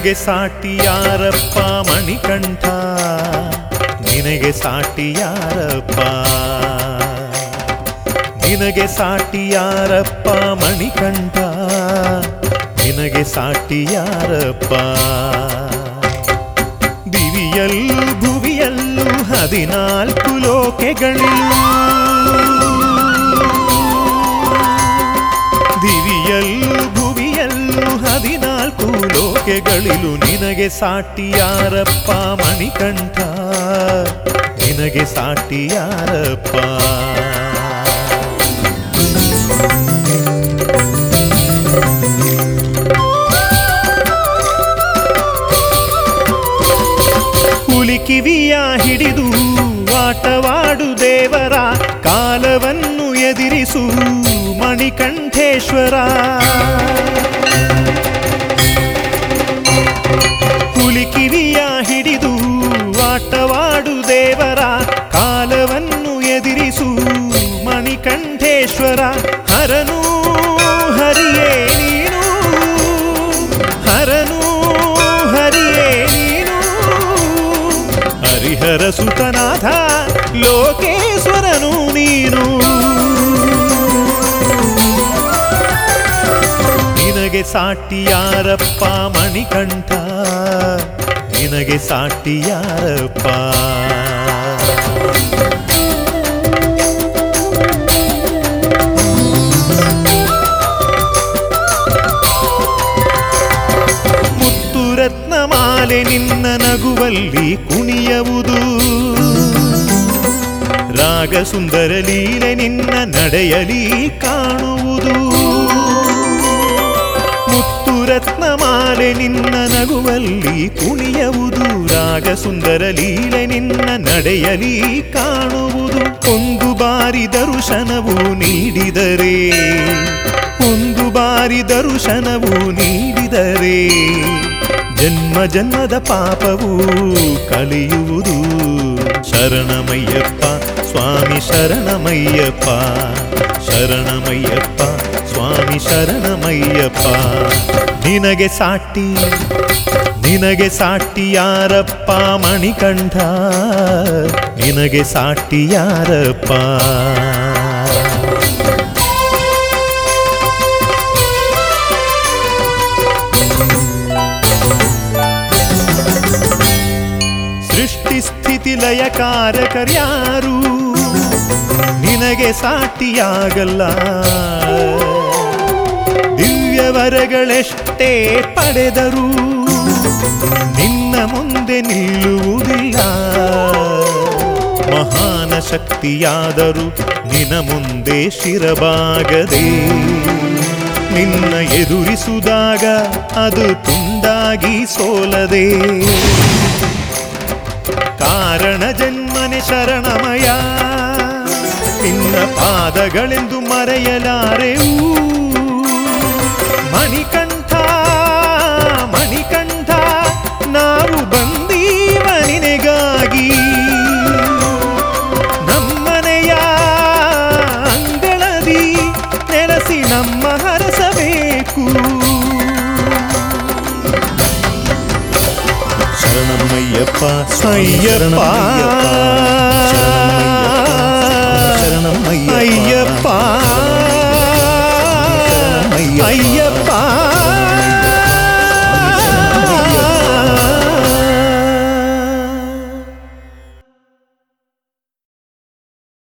ನಿನಗೆ ಸಾಟಿ ಯಾರಪ್ಪ ಮಣಿಕಂಠ ನಿನಗೆ ಸಾಟಿ ಯಾರಪ್ಪ ನಿನಗೆ ಸಾಟಿ ಯಾರಪ್ಪ ಮಣಿಕಂಠ ನಿನಗೆ ಸಾಟಿ ಯಾರಪ್ಪ ದಿವಿಯಲ್ಲೂ ಭುವಿಯಲ್ಲೂ ಹದಿನಾಲ್ಕು ಲೋಕೆಗಳಿಲು ದಿವಿಯಲ್ಲೂ ಭುವಿಯಲ್ಲೂ ಹದಿನಾಲ್ಕು ಲೋಕೆಗಳಿಲು ನಿನಗೆ ಸಾಟಿ ಯಾರಪ್ಪ ಮಣಿಕಂಠ ನಿನಗೆ ಸಾಟಿ ಯಾರಪ್ಪ ಹುಲಿ ಕಿವಿಯ ಹಿಡಿದು ಆಟವಾಡು ದೇವರ ಕಾಲವನ್ನು ಎದಿರಿಸು ಮಣಿಕಂಠೇಶ್ವರ ಹುಲಿ ಕಿವಿಯ ಹಿಡಿದು ಆಟವಾಡು ದೇವರ ಕಾಲವನ್ನು ಎದಿರಿಸು ಮಣಿಕಂಠೇಶ್ವರ ಹರನು ಹರಿಯೇ ನೀನು ಹರನು ಹರಿಯೇ ನೀನು ಹರಿಹರ ಸುತನಾಥ ಲೋಕೇಶ್ವರನು ನೀನು ನಿನಗೆ ಸಾಟಿ ಯಾರಪ್ಪ ಮಣಿಕಂಠ ನಿನಗೆ ಸಾಟಿ ಯಾರಪ್ಪ ಮುತ್ತು ರತ್ನಮಾಲೆ ನಿನ್ನ ನಗುವಲ್ಲಿ ಕುಣಿಯುವುದು ರಾಗ ಸುಂದರ ಲೀಲೆ ನಿನ್ನ ನಡೆಯಲಿ ಕಾಣುವುದು ಮುತ್ತು ರತ್ನಮಾಲೆ ನಿನ್ನ ನಗುವಲ್ಲಿ ಕುಣಿಯುವುದು ರಾಗ ಸುಂದರ ಲೀಲೆ ನಿನ್ನ ನಡೆಯಲಿ ಕಾಣುವುದು ಒಂದು ಬಾರಿ ದರ್ಶನವು ನೀಡಿದರೆ ಒಂದು ಬಾರಿ ದರ್ಶನವು ನೀಡಿದರೆ ಜನ್ಮ ಜನ್ಮದ ಪಾಪವು ಕಲಿಯುವುದು ಶರಣಮಯ್ಯಪ್ಪ ಸ್ವಾಮಿ ಶರಣಮಯ್ಯಪ್ಪ ಶರಣಮಯ್ಯಪ್ಪ ಸ್ವಾಮಿ ಶರಣಮಯ್ಯಪ್ಪ ನಿನಗೆ ಸಾಟಿ ನಿನಗೆ ಸಾಟಿ ಯಾರಪ್ಪ ಮಣಿಕಂಠ ನಿನಗೆ ಸಾಟಿ ಯಾರಪ್ಪ ಸೃಷ್ಟಿ ಸ್ಥಿತಿ ಲಯಕಾರಕರ್ಯಾರು ನಿನಗೆ ಸಾಟಿಯಾಗಲ್ಲ ದಿವ್ಯವರಗಳೆಷ್ಟೇ ಪಡೆದರು ನಿನ್ನ ಮುಂದೆ ನಿಲ್ಲುವುದಿಲ್ಲ ಮಹಾನ ಶಕ್ತಿಯಾದರು ನಿನ ಮುಂದೆ ಶಿರಬಾಗದೆ ನಿನ್ನ ಎದುರಿಸುವಾಗ ಅದು ತುಂಡಾಗಿ ಸೋಲದೆ ಕಾರಣ ಜನ್ಮನೆ ಶರಣಮಯ ನಿನ್ನ ಪಾದಗಳೆಂದು ಮರೆಯಲಾರೆವು ಮಣಿಕಂಠ ಮಣಿಕಂಠ ನಾವು ಬಂದೀವ ನಿನಗಾಗಿ ನಮ್ಮನೆಯ ಅಂಗಳದಿ ನೆಲೆಸಿ ನಮ್ಮ ಹರಸಬೇಕು ಶರಣಮಯ್ಯಪ್ಪ ಅಯ್ಯಪ್ಪ ಶರಣಮಯ್ಯಪ್ಪ ಅಯ್ಯಪ್ಪ ಶರಣಮಯ್ಯಪ್ಪ ಅಯ್ಯಪ್ಪ